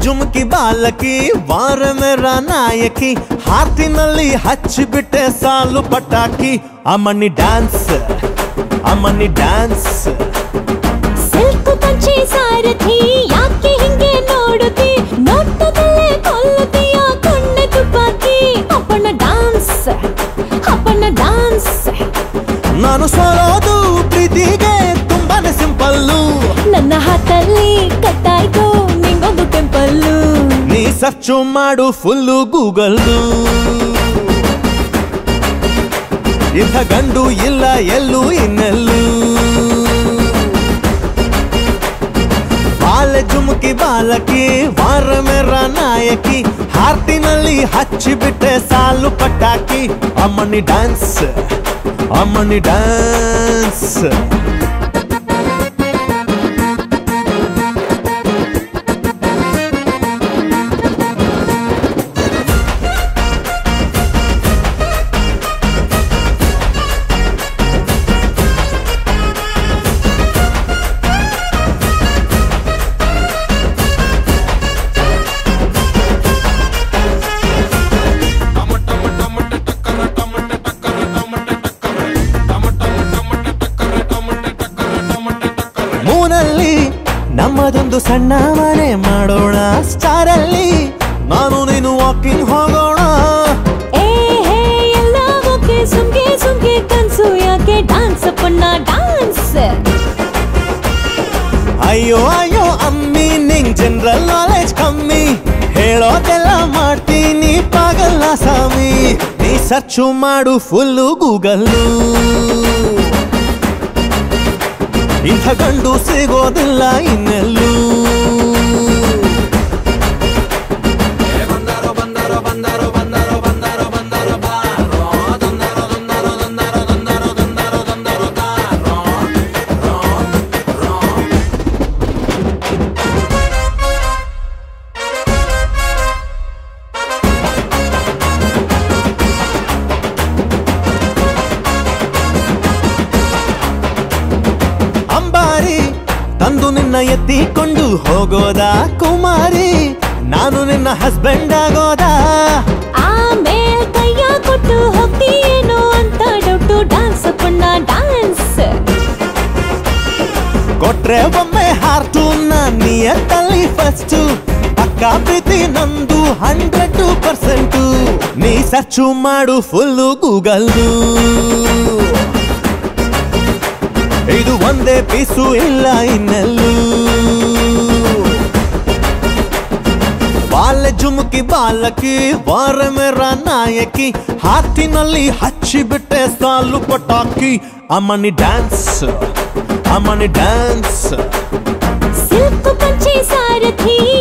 ಜುಮ್ಕಿ ಬಾಲಕಿ ವಾರ ಮೇರ ನಾಯಕಿ ಹಾತಿನಲ್ಲಿ ಹಚ್ಚಿಬಿಟ್ಟೆ ಸಾಲು ಪಟಾಕಿ ಅಮ್ಮನಿ ಡ್ಯಾನ್ಸ್ ಅಮ್ಮನಿ ಡ್ಯಾನ್ಸ್ ಸಿಲ್ಕ್ ಪಂಚೆ ಸಾರಥಿ ಯಾಕೆ ಹಿಂಗೆ ನೋಡುತ್ತಿ ನೋಟದಲ್ಲೇ ಕೊಲ್ಲುತ್ತೀಯ ಕಣ್ಣೆ ತುಪಾಕಿ ಅಪ್ಪನ ಡಾನ್ಸ್ ಅಪ್ಪನ ಡಾನ್ಸ್ ನಾನು ಸೋಲೋದು ಪ್ರೀತಿಗೆ ತುಂಬಾನೇ ಸಿಂಪಲ್ಲು ನನ್ನ ಹಾತಲ್ಲಿ ಕಟ್ಟಾಯ್ತು ನಿಂಗೊಂದು ಟೆಂಪಲ್ಲು ನೀ ಸರ್ಚು ಮಾಡು ಫುಲ್ಲು ಗೂಗಲ್ಲು ಇಂಥ ಗಂಡು ಇಲ್ಲ ಎಲ್ಲೂ ಇನ್ನೆಲ್ಲೂ ಬಾಲ ಜುಮುಕಿ ಬಾಲಕಿ ವಾರ ಮೇರ ನಾಯಕಿ ಹಾರ್ಟಿನಲ್ಲಿ ಹಚ್ಚಿಬಿಟ್ಟೆ ಸಾಲು ಪಟಾಕಿ ಅಮ್ಮನಿ ಡ್ಯಾನ್ಸ್ ಅಮ್ಮನಿ ಡ್ಯಾನ್ಸ್ ಮೂನಲ್ಲಿ ನಮ್ಮದೊಂದು ಸಣ್ಣ ಮನೆ ಮಾಡೋಣ ಸ್ಟಾರ್ ಅಲ್ಲಿ ನಾನು ನೀನು ವಾಕಿಂಗ್ ಹೋಗೋಣ ಏ ಹೇ ಎಲ್ಲ ಓಕೆ ಸುಮ್ಗೆ ಸುಮ್ಗೆ ಕನ್ಸು ಯಾಕೆ ಡಾನ್ಸ್ ಅಪ್ಪಣ್ಣ ಡಾನ್ಸ್ ಅಯ್ಯೋ ಅಯ್ಯೋ ಅಮ್ಮಿ ನಿಂಗ್ ಜನರಲ್ ನಾಲೆಜ್ ಕಮ್ಮಿ ಹೇಳೋದೆಲ್ಲ ಮಾಡ್ತೀನಿ ಪಾಗಲ್ಲ ಸ್ವಾಮಿ ನೀ ಸರ್ಚು ಮಾಡು ಫುಲ್ಲು ಗೂಗಲ್ಲು ಇಂಥ ಗಂಡು ಸಿಗೋದಿಲ್ಲ ಇನ್ನೆಲ್ಲೂ ಅಂಬಾರಿ ತಂದು ನಿನ್ನ ಎತ್ತಿಕೊಂಡು ಹೋಗೋದ ಕುಮಾರಿ ನಾನು ನಿನ್ನ ಹಸ್ಬೆಂಡ್ ಆಗೋದಾ ಆಮೇಲ್ ಕೈಯ ಕೊಟ್ಟು ಹೋಗ್ತೀಯೇನೋ ಅಂತ ಡೌಟು ಡಾನ್ಸ್ ಅಪ್ಪಣ್ಣ ಡಾನ್ಸ್ ಕೊಟ್ರೆ ಒಮ್ಮೆ ಹಾರ್ಟು ನಿಯತ್ತಲ್ಲಿ ಫಸ್ಟ್ ಪಕ್ಕ ಪ್ರೀತಿ ನಂದು ಹಂಡ್ರೆಡ್ ಪರ್ಸೆಂಟು ನೀ ಸರ್ಚು ಮಾಡು ಫುಲ್ಲು ಗೂಗಲ್ಲು ಇದು ಒಂದೇ ಪೀಸು ಇಲ್ಲ ಇನ್ನೆಲ್ಲೂ ಬಾಲ ಜುಮುಕಿ ಬಾಲಕಿ ವಾರ ಮೇರ ನಾಯಕಿ ಹಾತಿನಲ್ಲಿ ಹಚ್ಚಿಬಿಟ್ಟೆ ಸಾಲು ಪಟಾಕಿ ಅಮ್ಮನಿ ಡ್ಯಾನ್ಸ್ ಅಮ್ಮನಿ ಡ್ಯಾನ್ಸ್ ಸಿಲ್ಕ್ ಪಂಚೆ ಸಾರಥಿ